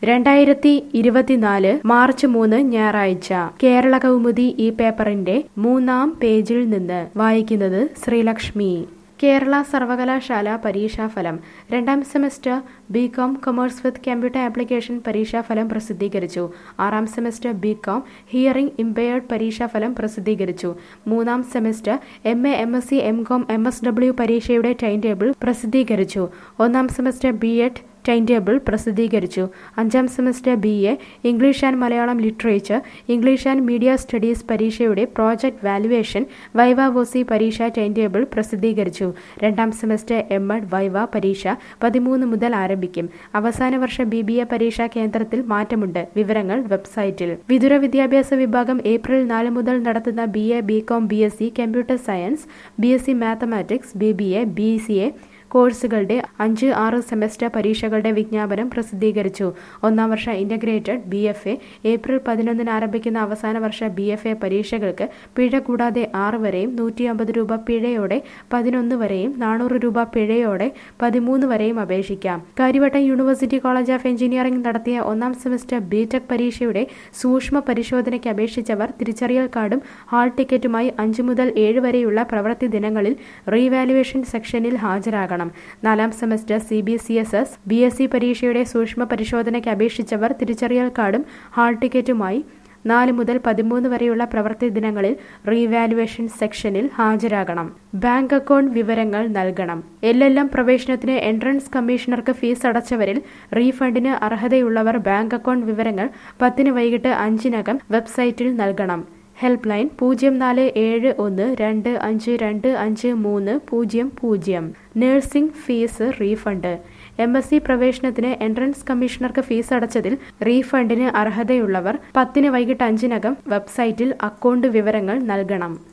രണ്ടായിരത്തി ഇരുപത്തിനാല് മാർച്ച് മൂന്ന് ഞായറാഴ്ച കേരള കൗമുദി ഈ പേപ്പറിന്റെ മൂന്നാം പേജിൽ നിന്ന് വായിക്കുന്നത് ശ്രീലക്ഷ്മി കേരള സർവകലാശാല പരീക്ഷാഫലം രണ്ടാം semester B com commerce with computer application പരീക്ഷാഫലം പ്രസിദ്ധീകരിച്ചു ആറാം semester B com hearing impaired പരീക്ഷാഫലം പ്രസിദ്ധീകരിച്ചു മൂന്നാം semester M A M S C M com M S W പരീക്ഷയുടെ ടൈം ടേബിൾ പ്രസിദ്ധീകരിച്ചു ഒന്നാം semester B ed time table പ്രസിദ്ധീകരിച്ചു അഞ്ചാം semester B A English and Malayalam literature English and media studies പരീക്ഷയുടെ project valuation viva voce പരീക്ഷ time table പ്രസിദ്ധീകരിച്ചു രണ്ടാം semester M Ed viva പരീക്ഷ പതിമൂന്ന് മുതൽ ആരംഭിക്കും അവസാന വർഷ ബി ബി എ പരീക്ഷാ കേന്ദ്രത്തിൽ മാറ്റമുണ്ട് വിവരങ്ങൾ വെബ്സൈറ്റിൽ വിദുര വിദ്യാഭ്യാസ വിഭാഗം ഏപ്രിൽ നാല് മുതൽ നടത്തുന്ന B A B com B S C computer science B S C mathematics B B A B C A കോഴ്സുകളുടെ അഞ്ച് ആറ് സെമസ്റ്റർ പരീക്ഷകളുടെ വിജ്ഞാപനം പ്രസിദ്ധീകരിച്ചു ഒന്നാം വർഷ integrated B F A April പതിനൊന്നിന് ആരംഭിക്കുന്ന അവസാന വർഷ ബി എഫ് എ പരീക്ഷകൾക്ക് പിഴ കൂടാതെ ആറ് വരെയും നൂറ്റി അമ്പത് രൂപ പിഴയോടെ പതിനൊന്ന് വരെയും നാനൂറ് രൂപ പിഴയോടെ പതിമൂന്ന് വരെയും അപേക്ഷിക്കാം Karyavattom university college of engineering നടത്തിയ ഒന്നാം സെമസ്റ്റർ ബി ടെക് പരീക്ഷയുടെ സൂക്ഷ്മ പരിശോധനയ്ക്ക് അപേക്ഷിച്ചവർ തിരിച്ചറിയൽ കാർഡും ഹാൾ ടിക്കറ്റുമായി അഞ്ച് മുതൽ ഏഴ് വരെയുള്ള പ്രവൃത്തി ദിനങ്ങളിൽ റീവാലുവേഷൻ സെക്ഷനിൽ ഹാജരാകണം നാലാം semester C B C S S B S C പരീക്ഷയുടെ സൂക്ഷ്മ പരിശോധനയ്ക്ക് അപേക്ഷിച്ചവർ തിരിച്ചറിയൽ കാർഡും ഹാൾ ടിക്കറ്റുമായി നാല് മുതൽ പതിമൂന്ന് വരെയുള്ള പ്രവൃത്തി ദിനങ്ങളിൽ റീവാലുവേഷൻ സെക്ഷനിൽ ഹാജരാകണം ബാങ്ക് അക്കൗണ്ട് വിവരങ്ങൾ നൽകണം എൽ എൽ എം പ്രവേശനത്തിന് എൻട്രൻസ് കമ്മീഷണർക്ക് ഫീസ് അടച്ചവരിൽ റീഫണ്ടിന് അർഹതയുള്ളവർ ബാങ്ക് അക്കൗണ്ട് വിവരങ്ങൾ പത്തിന് വൈകിട്ട് അഞ്ചിനകം വെബ്സൈറ്റിൽ നൽകണം ഹെൽപ്പ് ലൈൻ പൂജ്യം നാല് ഏഴ് ഒന്ന് രണ്ട് അഞ്ച് രണ്ട് അഞ്ച് മൂന്ന് പൂജ്യം പൂജ്യം nursing fees refund M S C പ്രവേശനത്തിന് എൻട്രൻസ് കമ്മീഷണർക്ക് ഫീസ് അടച്ചതിൽ റീഫണ്ടിന് അർഹതയുള്ളവർ പത്തിന് വൈകിട്ട് അഞ്ചിനകം വെബ്സൈറ്റിൽ അക്കൗണ്ട് വിവരങ്ങൾ നൽകണം